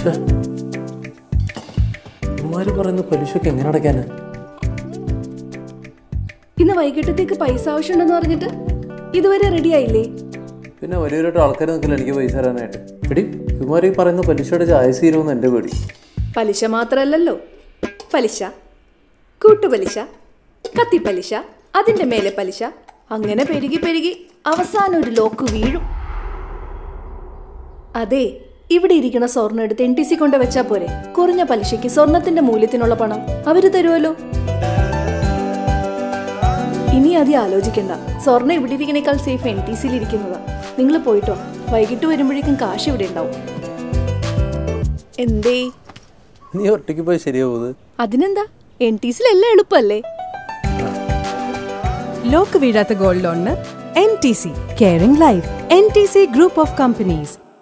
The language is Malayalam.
ഇവന്മാര് പറയുന്ന പലിശക്ക് എങ്ങനെ അടയ്ക്കാനാ ഇന്ന് വൈകിട്ടത്തേക്ക് പൈസ ആവശ്യമുണ്ടെന്ന് പറഞ്ഞിട്ട് ഇതുവരെ റെഡി ആയില്ലേ പിന്നെ വലിയൊരു ആൾക്കാർ നിൽക്കില്ല എനിക്ക് പൈസ തരാനായിട്ട് എടി ഇവന്മാർ ഈ പറയുന്ന പലിശയുടെ ചായ തീരുമെന്ന് എൻ്റെ പേടി പലിശ മാത്രമല്ലല്ലോ പലിശ കൂട്ടുപലിശ കത്തിപ്പലിശ അതിന്റെ മേലെ പലിശ അങ്ങനെ പെരുകി പെരുകി അവസാനം ഒരു ലോക്ക് വീഴും അതെ ഇവിടെ ഇരിക്കുന്ന സ്വർണ്ണം എടുത്ത് എൻ ടി സി കൊണ്ട് വെച്ചാ പോരെ കുറഞ്ഞ പലിശയ്ക്ക് സ്വർണത്തിന്റെ മൂല്യത്തിനുള്ള പണം അവര് തരുമല്ലോ ഇനി അതി ആലോചിക്കണ്ട സ്വർണ്ണം ഇവിടെ ഇരിക്കണേക്കാൾ സേഫ് എൻ ടി സിയിൽ ഇരിക്കുന്നതാ നിങ്ങൾ പോയിട്ടോ വൈകിട്ട് വരുമ്പോഴേക്കും കാശ് ഇവിടെ ഉണ്ടാവും എന്തേ നീ ഒറ്റയ്ക്ക് പോയി ശരിയാവുന്നത് അതിനെന്താ എൻ ടി സിയിലെല്ലാം എളുപ്പമല്ലേ ലോക്ക് വീഴാത്ത ഗോൾഡ് ലോണിന് N T C caring life N T C group of companies